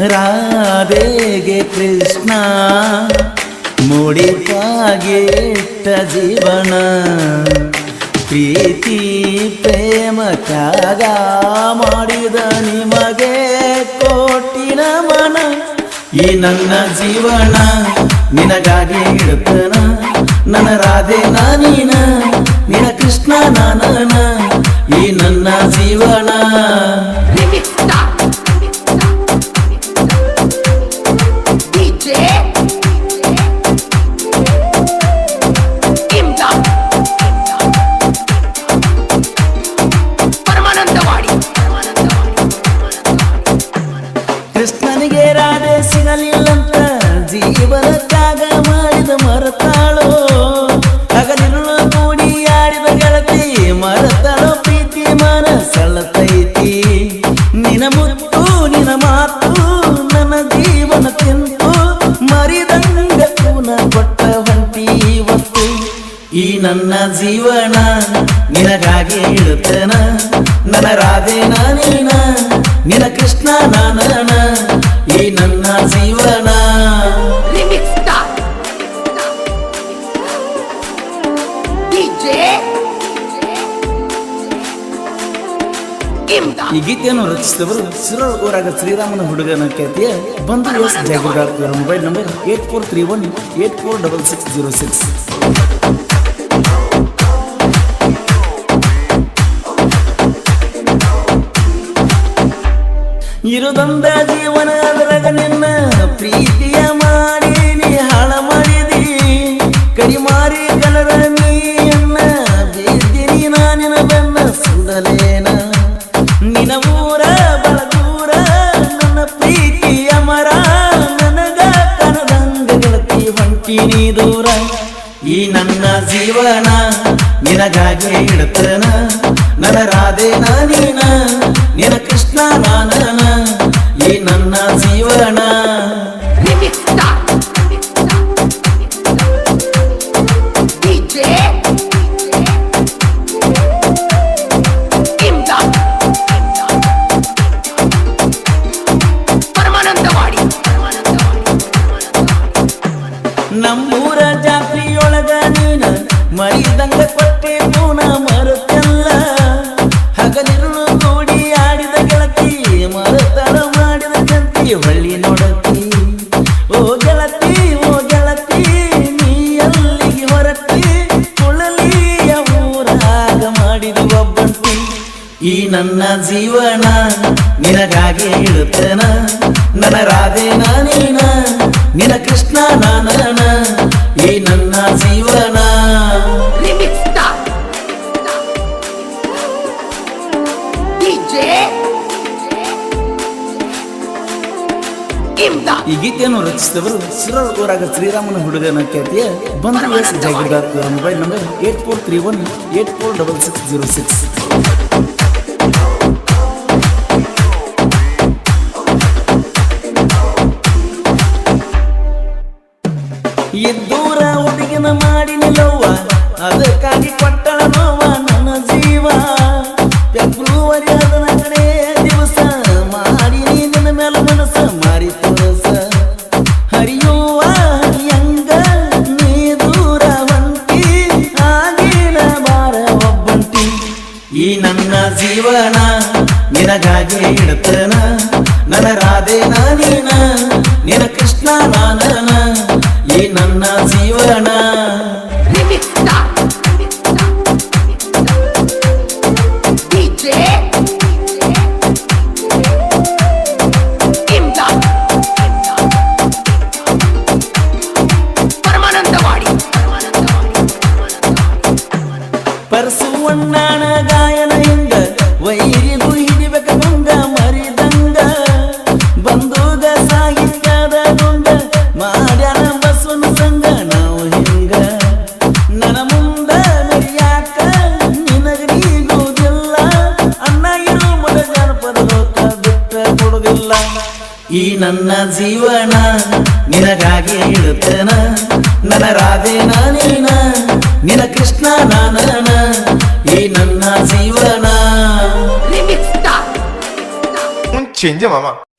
ರಾಧೆಗೆ ಕೃಷ್ಣ ಮುಡಿಪಾಗಿಟ್ಟ ಜೀವನ ಪ್ರೀತಿ ಪ್ರೇಮಕ್ಕಾಗ ಮಾಡಿದ ನಿಮಗೆ ಕೋಟಿನ ಮನ ಈ ನನ್ನ ಜೀವನ ನಿನಗಾಗಿ ಇಡುತ್ತನ ನನ್ನ ರಾಧೆ ನಾನೀನ ನಿನ ಕೃಷ್ಣ ನಾನನ ಈ ನನ್ನ ಜೀವನ Remix Star. DJ. Imdad. Paramanandawadi ಕೃಷ್ಣನಿಗೆ ರಾಧೆ ಸಿಗಲಿಲ್ಲಂತ ಜೀವನಕ್ಕಾಗ ಮಾಡಿದ ಮರತಾಳೋ ಹಗಲಿರುಳು ಕೂಡಿ ಆಡಿದ ಗೆಳತಿ ಮರತಾಳೋ ಪ್ರೀತಿ ಮನಸಳತೈತಿ ನಿನ ಮುತ್ತು ನಿನ ಮಾತು ನನ್ನ ಜೀವನ ತಿಂತು ಮರಿದಂಗ ಪೂನ ಕೊಟ್ಟ ಹೊಂಟಿ ಇವತ್ತು ಈ ನನ್ನ ಜೀವನ ನಿನಗಾಗಿ ಇಳುತ್ತನ ನನ್ನ ರಾಧೆ ನಾನೇನ ನಿನ ಕೃಷ್ಣ ನಾನನ ಈ ನನ್ನ ಜೀವನ Remix Star. DJ. Imdad. ಈ ಗೀತೆಯನ್ನು ರಚಿಸಿದವರು ಸಿರೋಳ್ ಊರಾಗ ಶ್ರೀರಾಮನ ಹುಡುಗನ ಖ್ಯಾತಿಯ ಬಂದು ಎಸ್ ಜಾಗೃತ ಇವರ mobile number eight four three one eight four double six zero six ಇರುದೊಂದ ಜೀವನ ಅದರಾಗ ನಿನ್ನ ಪ್ರೀತಿಯ ಮಾಡಿ ನೀ ಹಾಳ ಮಾಡಿದಿ ಕಡಿಮಾರಿ ಕಲರ ನೀಯನ್ನ ಬೇದಿನಿ ನಾನಿನ ಬೆನ್ನ ಸುಡಲೇನ ನಿನ ಊರ ಬಳಗೂರ ನನ್ನ ಪ್ರೀತಿಯ ಮರ ನನಗ ಕನದಂಗ ಗೆಳತಿ ಹೊಂಟಿನಿ ದೂರ ಈ ನನ್ನ ಜೀವನ ನಿನಗಾಗಿ ಇಡುತ್ತನ ನನ್ನ ರಾಧೆ ನಾನೀನ ನಿನ ಕೃಷ್ಣ ನಾನನ ಈ ನನ್ನ ಜೀವನ Remix Star. DJ. Imdad. Paramanandawadi ನಮ್ಮೂರ ಜಾತ್ರೆಯೊಳಗ ನೀನ ಮರಿದಂಗ ಕೊಟ್ಟೆ ಪೂನ ಮರುತ್ತಲ್ಲ ಹಗಲಿರುಳು ಕೂಡಿ ಆಡಿದ ಗೆಳತಿ ಮರುತಳ ಮಾಡಿದ ಜಂತಿ ಹೊಳ್ಳಿ ನೋಡತಿ ಓ ಗೆಳತಿ ಓ ಗೆಳತಿ ನೀ ಎಲ್ಲಿಗೆ ಹೊರಟಿ ಕುಳಲಿಯ ಊರಾಗ ಮಾಡಿದ ಒಬ್ಬಂತಿ ಈ ನನ್ನ ಜೀವನ ನಿನಗಾಗಿ ಇಳುತ್ತನ ನನ್ನ ರಾಧೆ ನಾನೇನ ನಿನ ಕೃಷ್ಣ ನಾನನ ಈ ನನ್ನ ಜೀವನ Remix Star. DJ. Imdad. ಈ ಗೀತೆಯನ್ನು ರಚಿಸಿದವರು ಸಿರೋಳ್ ಊರಾಗ ಶ್ರೀರಾಮನ ಹುಡುಗನ ಖ್ಯಾತಿಯ ಬಂದು ಎಸ್ ಜಾಗೃತ ಇವರ mobile number eight four three one eight four double six zero six ಇದ್ದೂರ ಹುಡುಗಿನ ಮಾಡಿ ನಿಲ್ಲವ್ವ ಅದಕ್ಕಾಗಿ ಕೊಟ್ಟಳ ನೋವ ನನ್ನ ಜೀವ ಫೆಬ್ರುವರಿ ಹದಿನಾಲ್ಕನೇ ದಿವಸ ಮಾಡಿ ನಿನ್ನ ಮೇಲೆ ಮನಸ್ಸ ಮಾರಿ ತೋರಸ ಹರಿಯುವ ಹರಿಯಂಗ ನೀ ದೂರ ಹೊಂಟಿ ಆಗಿನ ಬಾರ ಒಬ್ಬಂಟಿ ಈ ನನ್ನ ಜೀವನ ನಿನಗಾಗಿ ಇಡುತ್ತನ ನನ್ನ ರಾಧೆ ನಾನೀನ ನಿನ ಕೃಷ್ಣ ನಾನನ ಈ ನನ್ನ ಜೀವನ Remix Star. DJ. Imdad. Paramanandawadi ಪರಸುವಣ್ಣನ ಗಾಯನದಿಂದ ವೈರಿಗೂ ಹಿಡಿಬೇಕ ಮುಂದ ಮರಿದಂಗ ಬಂದೂಗ ಸಾಹಿತ್ಯದ ಗುಂಡ ಮಾಡ್ಯಾನ ಬಸವನ ಸಂಗ ನಾವು ಹಿಂಗ ನನ್ನ ಮುಂದ ನಡಿಯಾಕ ನಿನಗೀಗುವುದಿಲ್ಲ ಅಣ್ಣ ಇರು ಮೊದ ಜನಪದ ಲೋಕ ಬಿಟ್ಟ ಕೊಡುದಿಲ್ಲ ಈ ನನ್ನ ಜೀವನ ನಿನಗಾಗಿ ಇಡುತ್ತನ ನನ್ನ ರಾಧೆ ನಾನೇನ ನಿನ ಕೃಷ್ಣ ನಾನನ ಈ ನನ್ನ ಜೀವನ Remix Star. Un chinche, mamá.